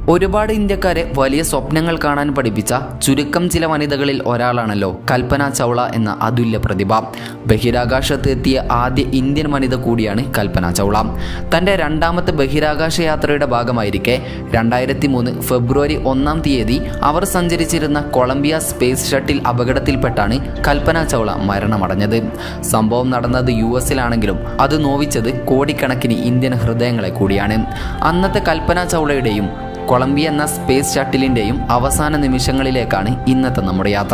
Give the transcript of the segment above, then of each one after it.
ഒരുപാട് ഇന്ത്യക്കാരെ വലിയ സ്വപ്നങ്ങൾ കാണാൻ പഠിപ്പിച്ച ചുരുക്കം ചില വനിതകളിൽ ഒരാളാണല്ലോ കൽപ്പന ചൗള എന്ന അതുല്യ പ്രതിഭ ബഹിരാകാശത്ത് എത്തിയ ആദ്യ ഇന്ത്യൻ വനിത കൂടിയാണ് കൽപ്പന ചൗള തൻ്റെ രണ്ടാമത്തെ ബഹിരാകാശ യാത്രയുടെ ഭാഗമായിരിക്കെ രണ്ടായിരത്തി മൂന്ന് ഫെബ്രുവരി ഒന്നാം തീയതി അവർ സഞ്ചരിച്ചിരുന്ന കൊളംബിയ സ്പേസ് ഷട്ടിൽ അപകടത്തിൽപ്പെട്ടാണ് കൽപ്പന ചൗള മരണമടഞ്ഞത് സംഭവം നടന്നത് യു എസിലാണെങ്കിലും അത് നോവിച്ചത് കോടിക്കണക്കിന് ഇന്ത്യൻ ഹൃദയങ്ങളെ കൂടിയാണ് അന്നത്തെ കൽപ്പന ചൗളയുടെയും കൊളംബിയ എന്ന സ്പേസ് ഷട്ടിലിൻ്റെയും അവസാന നിമിഷങ്ങളിലേക്കാണ് ഇന്നത്തെ നമ്മുടെ യാത്ര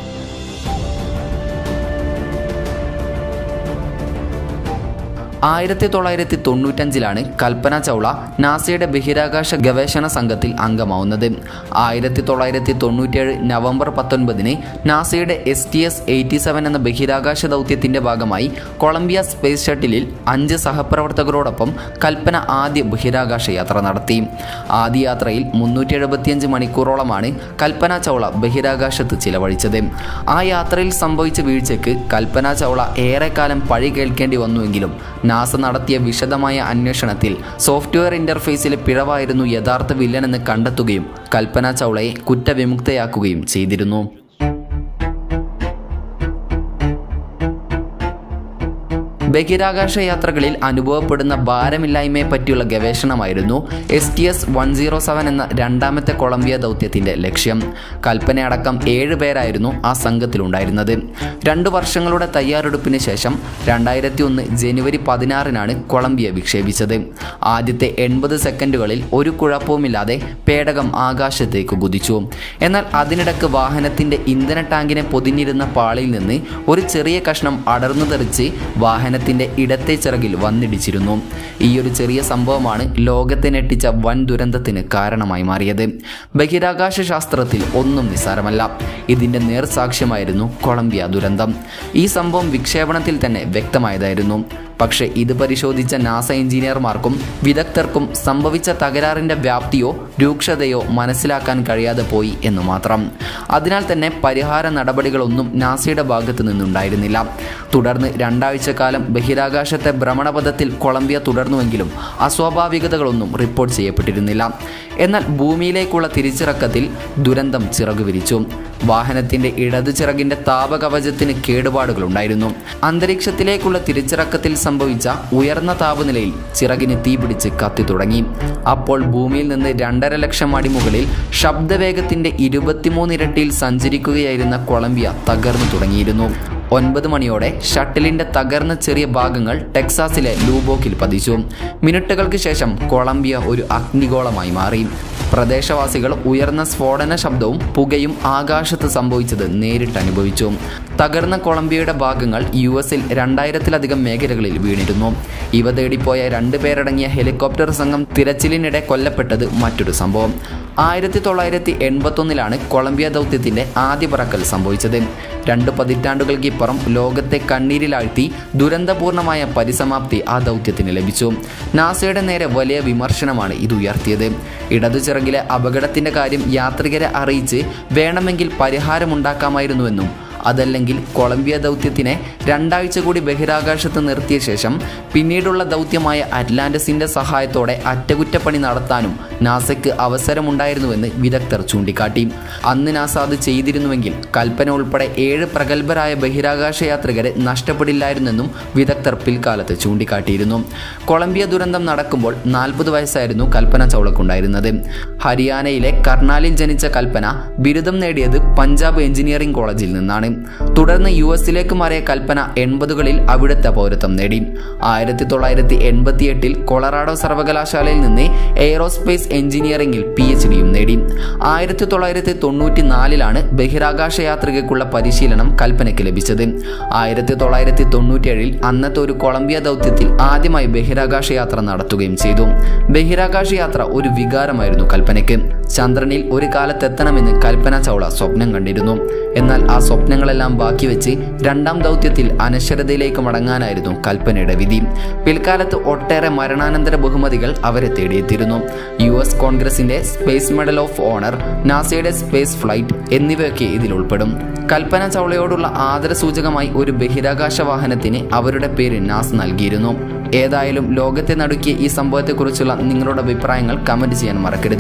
ആയിരത്തി തൊള്ളായിരത്തി തൊണ്ണൂറ്റഞ്ചിലാണ് കൽപ്പന ചൗള നാസയുടെ ബഹിരാകാശ ഗവേഷണ സംഘത്തിൽ അംഗമാവുന്നത് ആയിരത്തി തൊള്ളായിരത്തി തൊണ്ണൂറ്റേഴ് നവംബർ പത്തൊൻപതിന് നാസയുടെ S T S eighty seven എന്ന ബഹിരാകാശ ദൗത്യത്തിന്റെ ഭാഗമായി കൊളംബിയ സ്പേസ് ഷട്ടിലിൽ അഞ്ച് സഹപ്രവർത്തകരോടൊപ്പം കൽപ്പന ആദ്യ ബഹിരാകാശ യാത്ര നടത്തി ആദ്യ യാത്രയിൽ മുന്നൂറ്റി എഴുപത്തിയഞ്ച് മണിക്കൂറോളമാണ് കൽപ്പന ചൗള ബഹിരാകാശത്ത് ചിലവഴിച്ചത് ആ യാത്രയിൽ സംഭവിച്ച വീഴ്ചയ്ക്ക് കൽപ്പന ചൗള ഏറെക്കാലം പഴി കേൾക്കേണ്ടി വന്നുവെങ്കിലും നാസ നടത്തിയ വിശദമായ അന്വേഷണത്തിൽ സോഫ്റ്റ്വെയർ ഇന്റർഫേസിലെ പിഴവായിരുന്നു യഥാർത്ഥ വില്ലനെന്ന് കണ്ടെത്തുകയും കൽപ്പന ചൗളയെ കുറ്റവിമുക്തയാക്കുകയും ചെയ്തിരുന്നു ബഹിരാകാശ യാത്രകളിൽ അനുഭവപ്പെടുന്ന ഭാരമില്ലായ്മയെ പറ്റിയുള്ള ഗവേഷണമായിരുന്നു S T S one zero seven എന്ന രണ്ടാമത്തെ കൊളംബിയ ദൗത്യത്തിന്റെ ലക്ഷ്യം കൽപ്പനയടക്കം ഏഴ് പേരായിരുന്നു ആ സംഘത്തിലുണ്ടായിരുന്നത് രണ്ടു വർഷങ്ങളുടെ തയ്യാറെടുപ്പിന് ശേഷം രണ്ടായിരത്തി ഒന്ന് ജനുവരി പതിനാറിനാണ് കൊളംബിയ വിക്ഷേപിച്ചത് ആദ്യത്തെ എൺപത് സെക്കൻഡുകളിൽ ഒരു കുഴപ്പവുമില്ലാതെ പേടകം ആകാശത്തേക്ക് കുതിച്ചു എന്നാൽ അതിനിടക്ക് വാഹനത്തിന്റെ ഇന്ധന ടാങ്കിനെ പൊതിഞ്ഞിരുന്ന പാളിയിൽ നിന്ന് ഒരു ചെറിയ കഷ്ണം അടർന്നു തെറിച്ച് വാഹനത്തിന്റെ ഇടത്തെ ചിറകിൽ വന്നിടിച്ചിരുന്നു ഈ ഒരു ചെറിയ സംഭവമാണ് ലോകത്തെ ഞെട്ടിച്ച വൻ ദുരന്തത്തിന് കാരണമായി മാറിയത് ബഹിരാകാശ ശാസ്ത്രത്തിൽ ഒന്നും നിസ്സാരമല്ല ഇതിന്റെ നേർസാക്ഷ്യമായിരുന്നു കൊളംബിയ ദുരന്തം ഈ സംഭവം വിക്ഷേപണത്തിൽ തന്നെ വ്യക്തമായതായിരുന്നു പക്ഷേ ഇത് പരിശോധിച്ച നാസ എഞ്ചിനീയർമാർക്കും വിദഗ്ധർക്കും സംഭവിച്ച തകരാറിന്റെ വ്യാപ്തിയോ രൂക്ഷതയോ മനസ്സിലാക്കാൻ കഴിയാതെ പോയി എന്ന് മാത്രം അതിനാൽ തന്നെ പരിഹാര നടപടികളൊന്നും നാസയുടെ ഭാഗത്തു നിന്നുണ്ടായിരുന്നില്ല തുടർന്ന് രണ്ടാഴ്ചക്കാലം ബഹിരാകാശത്തെ ഭ്രമണപഥത്തിൽ കൊളംബിയ തുടർന്നുവെങ്കിലും അസ്വാഭാവികതകളൊന്നും റിപ്പോർട്ട് ചെയ്യപ്പെട്ടിരുന്നില്ല എന്നാൽ ഭൂമിയിലേക്കുള്ള തിരിച്ചിറക്കത്തിൽ ദുരന്തം ചിറകുവിരിച്ചു വാഹനത്തിന്റെ ഇടതു ചിറകിന്റെ താപകവചത്തിന് കേടുപാടുകളുണ്ടായിരുന്നു അന്തരീക്ഷത്തിലേക്കുള്ള തിരിച്ചിറക്കത്തിൽ സംഭവിച്ച ഉയർന്ന താപനിലയിൽ ചിറകിന് തീപിടിച്ച് കത്തി തുടങ്ങി അപ്പോൾ ഭൂമിയിൽ നിന്ന് രണ്ടര ലക്ഷം അടി മുകളിൽ ശബ്ദവേഗത്തിന്റെ ഇരുപത്തിമൂന്ന് ഇരട്ടിയിൽ സഞ്ചരിക്കുകയായിരുന്ന കൊളംബിയ തകർന്നു തുടങ്ങിയിരുന്നു ഒൻപത് മണിയോടെ ഷട്ടിലിന്റെ തകർന്ന ചെറിയ ഭാഗങ്ങൾ ടെക്സാസിലെ ലൂബോക്കിൽ പതിച്ചു മിനിറ്റുകൾക്ക് ശേഷം കൊളംബിയ ഒരു അഗ്നിഗോളമായി മാറി പ്രദേശവാസികൾ ഉയർന്ന സ്ഫോടന ശബ്ദവും പുകയും ആകാശത്ത് സംഭവിച്ചത് നേരിട്ട് അനുഭവിച്ചു തകർന്ന കൊളംബിയയുടെ ഭാഗങ്ങൾ യു എസിൽ രണ്ടായിരത്തിലധികം മേഖലകളിൽ വീണിരുന്നു ഇവ തേടിപ്പോയ രണ്ട് പേരടങ്ങിയ ഹെലികോപ്റ്റർ സംഘം തിരച്ചിലിനിടെ കൊല്ലപ്പെട്ടത് മറ്റൊരു സംഭവം ആയിരത്തി തൊള്ളായിരത്തി എൺപത്തൊന്നിലാണ് കൊളംബിയ ദൗത്യത്തിന്റെ ആദ്യ പറക്കൽ സംഭവിച്ചത് രണ്ട് പതിറ്റാണ്ടുകൾക്കിപ്പുറം ലോകത്തെ കണ്ണീരിലാഴ്ത്തി ദുരന്തപൂർണമായ പരിസമാപ്തി ആ ദൗത്യത്തിന് ലഭിച്ചു നാസയുടെ നേരെ വലിയ വിമർശനമാണ് ഇത് ഉയർത്തിയത് ഇടതു ചിറകിലെ അപകടത്തിന്റെ കാര്യം യാത്രികരെ അറിയിച്ച് വേണമെങ്കിൽ പരിഹാരമുണ്ടാക്കാമായിരുന്നുവെന്നും അതല്ലെങ്കിൽ കൊളംബിയ ദൗത്യത്തിനെ രണ്ടാഴ്ച കൂടി ബഹിരാകാശത്ത് നിർത്തിയ ശേഷം പിന്നീടുള്ള ദൗത്യമായ അറ്റ്ലാന്റസിന്റെ സഹായത്തോടെ അറ്റകുറ്റപ്പണി നടത്താനും നാസയ്ക്ക് അവസരമുണ്ടായിരുന്നുവെന്ന് വിദഗ്ധർ ചൂണ്ടിക്കാട്ടി അന്ന് നാസ അത് ചെയ്തിരുന്നുവെങ്കിൽ കൽപ്പന ഉൾപ്പെടെ ഏഴ് പ്രഗത്ഭരായ ബഹിരാകാശ യാത്രികരെ നഷ്ടപ്പെടില്ലായിരുന്നെന്നും വിദഗ്ധർ പിൽക്കാലത്ത് ചൂണ്ടിക്കാട്ടിയിരുന്നു കൊളംബിയ ദുരന്തം നടക്കുമ്പോൾ നാൽപ്പത് വയസ്സായിരുന്നു കൽപ്പന ചൗളക്കുണ്ടായിരുന്നത് ഹരിയാനയിലെ കർണാലിൽ ജനിച്ച കൽപ്പന ബിരുദം നേടിയത് പഞ്ചാബ് എഞ്ചിനീയറിംഗ് കോളേജിൽ നിന്നാണ് തുടർന്ന് യു എസിലേക്ക് മാറിയ കൽപ്പന എൺപതുകളിൽ അവിടുത്തെ പൗരത്വം നേടി ആയിരത്തി തൊള്ളായിരത്തി എൺപത്തി എട്ടിൽ കൊളറാഡോ സർവകലാശാലയിൽ നിന്ന് എയ്റോസ്പേസ് എഞ്ചിനീയറിംഗിൽ പി എച്ച് ഡിയും നേടി ആയിരത്തി തൊള്ളായിരത്തി തൊണ്ണൂറ്റി നാലിലാണ് ബഹിരാകാശ യാത്രികർക്കുള്ള പരിശീലനം കൽപ്പനയ്ക്ക് ലഭിച്ചത് ആയിരത്തി തൊള്ളായിരത്തി തൊണ്ണൂറ്റിയേഴിൽ അന്നത്തെ ഒരു കൊളംബിയ ദൗത്യത്തിൽ ആദ്യമായി ബഹിരാകാശ യാത്ര നടത്തുകയും ചെയ്തു ബഹിരാകാശ യാത്ര ഒരു വികാരമായിരുന്നു കൽപ്പനയ്ക്ക് ചന്ദ്രനിൽ ഒരു കാലത്തെത്തണമെന്ന് കൽപ്പന ചൗള സ്വപ്നം കണ്ടിരുന്നു എന്നാൽ ആ സ്വപ്നങ്ങളെല്ലാം ബാക്കി വെച്ച് രണ്ടാം ദൗത്യത്തിൽ അനശ്വരതയിലേക്ക് മടങ്ങാനായിരുന്നു കൽപ്പനയുടെ വിധി പിൽക്കാലത്ത് ഒട്ടേറെ മരണാനന്തര ബഹുമതികൾ അവരെ തേടിയെത്തിയിരുന്നു യു എസ് കോൺഗ്രസിന്റെ സ്പേസ് മെഡൽ ഓഫ് ഓണർ നാസയുടെ സ്പേസ് ഫ്ലൈറ്റ് എന്നിവയൊക്കെ ഇതിൽ ഉൾപ്പെടും കൽപ്പന ചൗളയോടുള്ള ആദരസൂചകമായി ഒരു ബഹിരാകാശ വാഹനത്തിന് അവരുടെ പേര് നാസ് നൽകിയിരുന്നു ഏതായാലും ലോകത്തെ നടുക്കിയ ഈ സംഭവത്തെക്കുറിച്ചുള്ള നിങ്ങളുടെ അഭിപ്രായങ്ങൾ കമന്റ് ചെയ്യാൻ മറക്കരുത്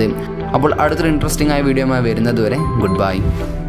അപ്പോൾ അടുത്തൊരു ഇൻട്രസ്റ്റിംഗ് ആയ വീഡിയോയുമായി വരുന്നത് വരെ ഗുഡ് ബൈ